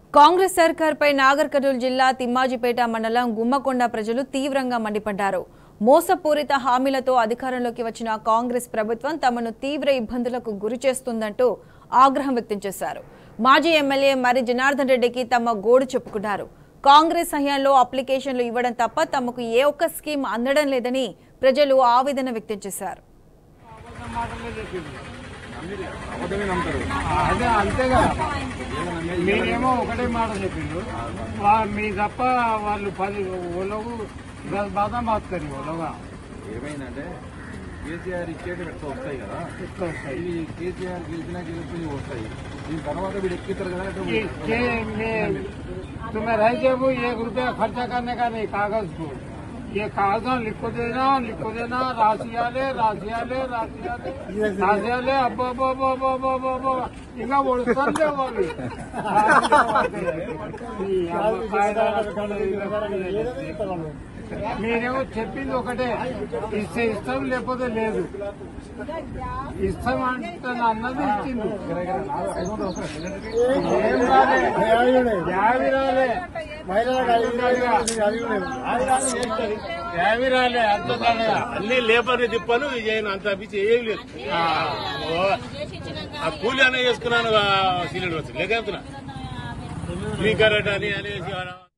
కాంగ్రెస్ సర్కార్పై నాగర్ కర్నూలు జిల్లా తిమ్మాజిపేట మండలం గుమ్మకొండ ప్రజలు తీవ్రంగా మండిపడ్డారు మోసపూరిత హామీలతో అధికారంలోకి వచ్చిన కాంగ్రెస్ ప్రభుత్వం తమను తీవ్ర ఇబ్బందులకు గురి చేస్తుందంటూ ఆగ్రహం వ్యక్తం చేశారు మాజీ ఎమ్మెల్యే మరి జనార్దన్ రెడ్డికి తమ గోడు చెప్పుకున్నారు కాంగ్రెస్ హయాంలో అప్లికేషన్లు ఇవ్వడం తప్ప తమకు ఏ ఒక్క స్కీమ్ అందడం లేదని ప్రజలు ఆవేదన వ్యక్తం చేశారు అబద్ధమే నమ్ముతారు అదే అంతేగా మీరేమో ఒకటే మాట చెప్పిండ్రు వా- మీ తప్ప వాళ్ళు పది ఒలగు దస్ బాధ మాత్తారు ఒలగా ఏమైందంటే కేసీఆర్ ఇచ్చేటి ఎక్కువ వస్తాయి కదా ఇట్లా వస్తాయి ఇవి కేసీఆర్ గెలిచినా గెలిచి వస్తాయి దీని తర్వాత వీడు ఎక్కిస్తారు కదా అంటే ये ये मैं तुम्हें रह जेबू एक रुपया खर्चा करने का नहीं कागज को ये कागज लिखो देना लिखो देना రాసియాలే రాసియాలే రాసియాలే రాసియాలే అబ్బో అబ్బో అబ్బో అబ్బో అబ్బో అబ్బో అబ్బో ఇంకా ఒడుస్తారులే వాళ్ళు ఈ అమ్మ కాయదాలు మీరేమో చెప్పింది ఒకటే ఇస్తే ఇస్తాం లేకపోతే లేదు ఇస్తాం అంటే అన్నది ఇచ్చింది ఏం రాలే యాభై రాలే యాభై రాలే అంత రాలే అన్ని లేబర్ తిప్పాను ఇది చేయను అంత పిచ్చి ఏం లేదు ఓ, ఆ కూలి అనే చేసుకున్నాను సిలిండర్ వచ్చి లేక మీ కరెక్ట్ అని అనేసి